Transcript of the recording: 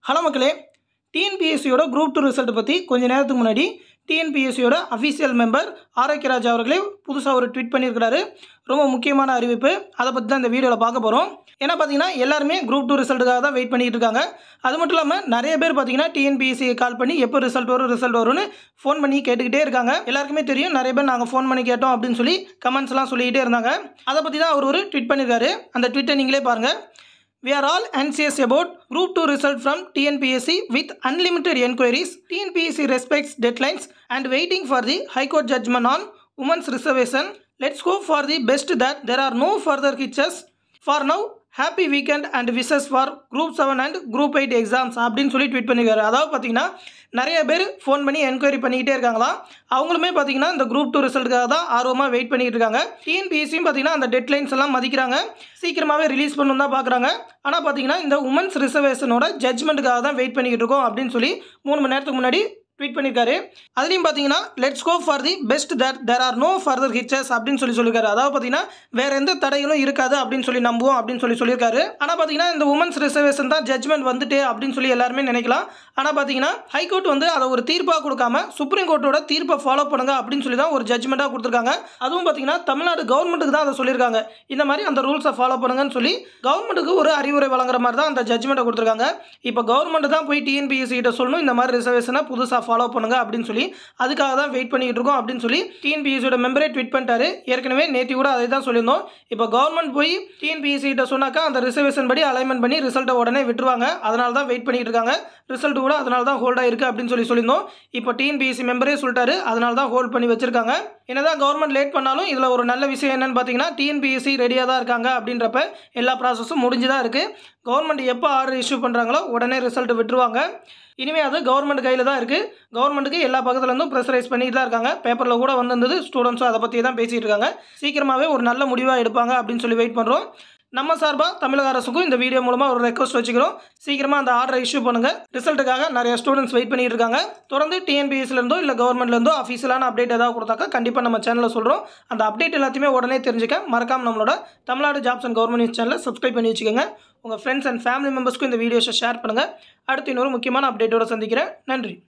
Hello மக்களே டிஎன்பிஎஸ்சியோட group two result பற்றி கொஞ்ச நேரத்துக்கு முன்னாடி டிஎன்பிஎஸ்சியோட அஃபீஷியல் மெம்பர் ஆரோக்கியராஜ் அவர்களே புதுசாக ஒரு ட்வீட் பண்ணியிருக்கிறாரு ரொம்ப முக்கியமான அறிவிப்பு அதை பற்றி தான் இந்த வீடியோவில் பார்க்க போகிறோம் ஏன்னா பார்த்தீங்கன்னா எல்லாருமே குரூப் டூ ரிசல்ட்டுக்காக தான் வெயிட் பண்ணிட்டு இருக்காங்க அது மட்டும் இல்லாமல் நிறைய பேர் பார்த்தீங்கன்னா டிஎன்பிஎஸ்சி கால் பண்ணி எப்போ ரிசல்ட் வரும் ரிசல்ட் வரும்னு ஃபோன் பண்ணி கேட்டுக்கிட்டே இருக்காங்க எல்லாருக்குமே தெரியும் நிறைய பேர் நாங்கள் ஃபோன் பண்ணி கேட்டோம் அப்படின்னு சொல்லி கமெண்ட்ஸ்லாம் சொல்லிக்கிட்டே இருந்தாங்க அதை பற்றி தான் அவர் ஒரு ட்வீட் பண்ணியிருக்காரு அந்த ட்வீட்டை நீங்களே பாருங்கள் We are all anxious about Group 2 result from TNPSC with unlimited enquiries. TNPSC respects deadlines and waiting for the High Court judgment on women's reservation. Let's hope for the best that there are no further hitches. For now, happy weekend and wishes for group seven and group eight exams அப்படின்னு சொல்லி tweet பண்ணியிருக்காரு அதாவது பார்த்தீங்கன்னா நிறைய பேர் phone பண்ணி enquiry பண்ணிக்கிட்டே இருக்காங்களாம் அவங்களுமே பார்த்தீங்கன்னா இந்த குரூப் டூ ரிசல்ட்டுக்காக தான் ஆர்வமாக வெயிட் பண்ணிட்டு இருக்காங்க டிஎன்பிஎஸ்சியும் பார்த்தீங்கன்னா அந்த டெட்லைன்ஸ் எல்லாம் மதிக்கிறாங்க சீக்கிரமாகவே ரிலீஸ் பண்ணணும் தான் பார்க்குறாங்க ஆனால் பார்த்தீங்கன்னா இந்த உமன்ஸ் ரிசர்வேஷனோட ஜட்மெண்ட்டுக்காக தான் வெயிட் பண்ணிக்கிட்டு இருக்கோம் அப்படின்னு சொல்லி மூணு மணி நேரத்துக்கு முன்னாடி ட்வீட் பண்ணியிருக்காரு அதுலேயும் பார்த்தீங்கன்னா let's go for the best that there are no further hitches அப்படின்னு சொல்லி சொல்லியிருக்காரு அதாவது பார்த்தீங்கன்னா வேற எந்த தடைகளும் இருக்காது அப்படின்னு சொல்லி நம்புவோம் அப்படின்னு சொல்லி சொல்லியிருக்காரு ஆனால் பார்த்தீங்கன்னா இந்த உமன்ஸ் ரிசர்வேஷன் தான் ஜட்மெண்ட் வந்துட்டு அப்படின்னு சொல்லி எல்லாருமே நினைக்கலாம் ஆனால் பார்த்தீங்கன்னா ஹைகோர்ட் வந்து அதை ஒரு தீர்ப்பாக கொடுக்காம சுப்ரீம் கோர்ட்டோட தீர்ப்பை ஃபாலோ பண்ணுங்க அப்படின்னு சொல்லி தான் ஒரு ஜட்மெண்ட்டாக கொடுத்துருக்காங்க அதுவும் பார்த்தீங்கன்னா தமிழ்நாடு கவர்மெண்ட்டுக்கு தான் அதை சொல்லியிருக்காங்க இந்த மாதிரி அந்த ரூல்ஸை ஃபாலோ பண்ணுங்கன்னு சொல்லி கவர்மெண்ட்டுக்கு ஒரு அறிவுரை வழங்குற மாதிரி தான் அந்த ஜட்மெண்ட்டை கொடுத்துருக்காங்க இப்போ கவர்மெண்ட் தான் போய் டிஎன்பிஎஸ்சி கிட்ட சொல்லணும் இந்த மாதிரி ரிசர்வேஷனை புதுசாக ஃபாலோ பண்ணுங்க அப்படின்னு சொல்லி அதுக்காக தான் வெயிட் பண்ணிட்டு இருக்கோம் அப்படின்னு சொல்லி டிஎன்பிஎஸ்சியோட மெம்பரே ட்வீட் பண்ணிட்டாரு ஏற்கனவே நேற்று கூட அதை தான் சொல்லியிருந்தோம் இப்போ கவர்மெண்ட் போய் டிஎன்பிஎஸ்சி கிட்ட சொன்னாக்கா அந்த ரிசர்வேஷன் படி அலைன்மெண்ட் பண்ணி ரிசல்ட்டை உடனே விட்டுருவாங்க அதனால தான் வெயிட் பண்ணிட்டு இருக்காங்க ரிசல்ட் கூட அதனால தான் ஹோல்ட் ஆயிருக்கு அப்படின்னு சொல்லி சொல்லியிருந்தோம் இப்போ டிஎன்பிஎஸ்சி மெம்பரே சொல்லிட்டாரு அதனால தான் ஹோல்ட் பண்ணி வச்சிருக்காங்க என்னதான் கவர்மெண்ட் லேட் பண்ணாலும் இதில் ஒரு நல்ல விஷயம் என்னன்னு பார்த்தீங்கன்னா டிஎன்பிஎஸ்சி ரெடியாக தான் இருக்காங்க அப்படின்றப்ப எல்லா ப்ராசஸும் முடிஞ்சு தான் இருக்குது கவர்மெண்ட் எப்போ ஆர்டர் இஷ்யூ பண்ணுறாங்களோ உடனே ரிசல்ட் விட்டுருவாங்க இனிமேல் அது கவர்மெண்ட் கையில் தான் இருக்குது கவர்மெண்ட்டுக்கு எல்லா பக்கத்துலேருந்தும் ப்ரெஷரைஸ் பண்ணிட்டு தான் இருக்காங்க பேப்பரில் கூட வந்திருந்தது ஸ்டூடெண்ட்ஸும் அதை பற்றி தான் பேசிகிட்டு இருக்காங்க சீக்கிரமாகவே ஒரு நல்ல முடிவாக எடுப்பாங்க அப்படின்னு சொல்லி வெயிட் பண்ணுறோம் நம்ம சார்பாக தமிழக அரசுக்கும் இந்த வீடியோ மூலமாக ஒரு ரெக்வஸ்ட் வச்சுக்கிறோம் சீக்கிரமாக அந்த ஆர்டரை இஷ்யூ பண்ணுங்கள் ரிசல்ட்டுக்காக நிறைய ஸ்டூடெண்ட்ஸ் வெயிட் பண்ணிட்டு இருக்காங்க தொடர்ந்து டிஎன்பிஎஸ்லேருந்தோ இல்லை கவர்மெண்ட்லேருந்தோ அஃபீஷியலான அப்டேட் ஏதாவது கொடுத்தாக்கா கண்டிப்பாக நம்ம சேனலில் சொல்கிறோம் அந்த அப்டேட் எல்லாத்தையுமே உடனே தெரிஞ்சுக்க மறக்காம நம்மளோட Tamil Nadu jobs and government news சேனலை சப்ஸ்கிரைப் பண்ணி வச்சுக்கோங்க உங்கள் ஃப்ரெண்ட்ஸ் அண்ட் ஃபேமிலி மெம்பர்ஸ்க்கும் இந்த வீடியோஸை ஷேர் பண்ணுங்கள் அடுத்து இன்னொரு முக்கியமான அப்டேட்டோட சந்திக்கிறேன் நன்றி